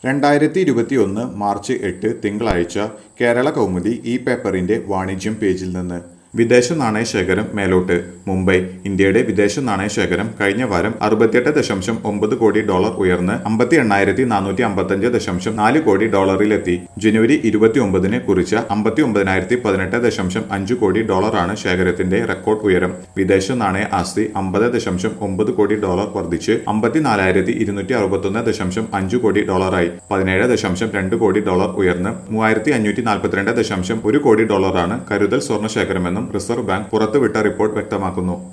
രണ്ടായിരത്തി ഇരുപത്തിയൊന്ന് മാർച്ച് എട്ട് തിങ്കളാഴ്ച കേരള കൗമുദി ഈ പേപ്പറിന്റെ വാണിജ്യം പേജിൽ നിന്ന് വിദേശ നാണയ ശേഖരം മേലോട്ട് മുംബൈ ഇന്ത്യയുടെ വിദേശ നാണയ ശേഖരം കഴിഞ്ഞ വാരം അറുപത്തിയെട്ട് ദശാംശം ഒമ്പത് കോടി ഡോളർ ഉയർന്ന് അമ്പത്തി എണ്ണായിരത്തി നാനൂറ്റി അമ്പത്തഞ്ച് ദശാംശം നാല് കോടി ഡോളറിലെത്തി ജനുവരി ഇരുപത്തി ഒമ്പതിന് കുറിച്ച അമ്പത്തി ഒമ്പതിനായിരത്തി പതിനെട്ട് ദശാംശം അഞ്ച് കോടി ഡോളറാണ് ശേഖരത്തിന്റെ റെക്കോർഡ് ഉയരം വിദേശ നാണയ ആസ്തി അമ്പത് ദശാംശം ഒമ്പത് കോടി ഡോളർ വർദ്ധിച്ച് അമ്പത്തിനാലായിരത്തി ഇരുന്നൂറ്റി അറുപത്തൊന്ന് ദശാംശം അഞ്ച് കോടി ഡോളറായി പതിനേഴ് ദശാംശം രണ്ട് കോടി ഡോളർ ഉയർന്ന് മൂവായിരത്തി അഞ്ഞൂറ്റി നാൽപ്പത്തിരണ്ട് ദശാംശം ഒരു കോടി ഡോളറാണ് കരുതൽ സ്വർണ്ണ ശേഖരമെന്നും റിസർവ് ബാങ്ക് പുറത്തുവിട്ട റിപ്പോർട്ട് വ്യക്തമാക്കുന്നു